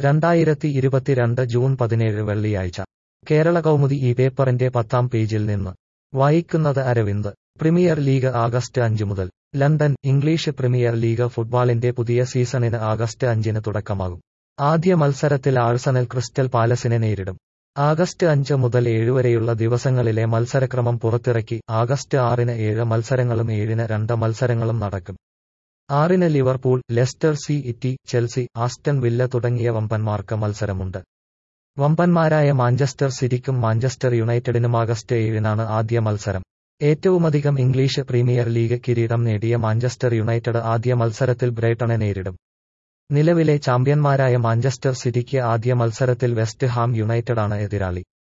രണ്ടായിരത്തി ഇരുപത്തിരണ്ട് ജൂൺ പതിനേഴ് വെള്ളിയാഴ്ച കേരള കൗമുദി ഈ പേപ്പറിന്റെ പത്താം പേജിൽ നിന്ന് വായിക്കുന്നത് അരവിന്ദ് പ്രീമിയർ ലീഗ് ആഗസ്റ്റ് അഞ്ച് മുതൽ ലണ്ടൻ ഇംഗ്ലീഷ് പ്രീമിയർ ലീഗ് ഫുട്ബോളിന്റെ പുതിയ സീസണിന് ആഗസ്റ്റ് അഞ്ചിന് തുടക്കമാകും ആദ്യ മത്സരത്തിൽ ആഴ്സണൽ ക്രിസ്റ്റൽ പാലസിനെ നേരിടും ആഗസ്റ്റ് അഞ്ച് മുതൽ ഏഴ് വരെയുള്ള ദിവസങ്ങളിലെ മത്സരക്രമം പുറത്തിറക്കി ആഗസ്റ്റ് ആറിന് ഏഴ് മത്സരങ്ങളും ഏഴിന് രണ്ട് മത്സരങ്ങളും നടക്കും ആറിന് Liverpool Leicester City Chelsea Aston Villa തുടങ്ങിയ വമ്പന്മാർക്ക് മത്സരമുണ്ട് വമ്പന്മാരായ മാഞ്ചസ്റ്റർ സിറ്റിക്കും മാഞ്ചസ്റ്റർ യുണൈറ്റഡിനും ആഗസ്റ്റ് ഏഴിനാണ് ആദ്യ മത്സരം ഏറ്റവുമധികം ഇംഗ്ലീഷ് പ്രീമിയർ ലീഗ് കിരീടം നേടിയ മാഞ്ചസ്റ്റർ യുണൈറ്റഡ് ആദ്യ മത്സരത്തിൽ ബ്രൈട്ടണെ നേരിടും നിലവിലെ ചാമ്പ്യന്മാരായ മാഞ്ചസ്റ്റർ സിറ്റിക്ക് ആദ്യ മത്സരത്തിൽ വെസ്റ്റ് ഹാം യുണൈറ്റഡാണ് എതിരാളി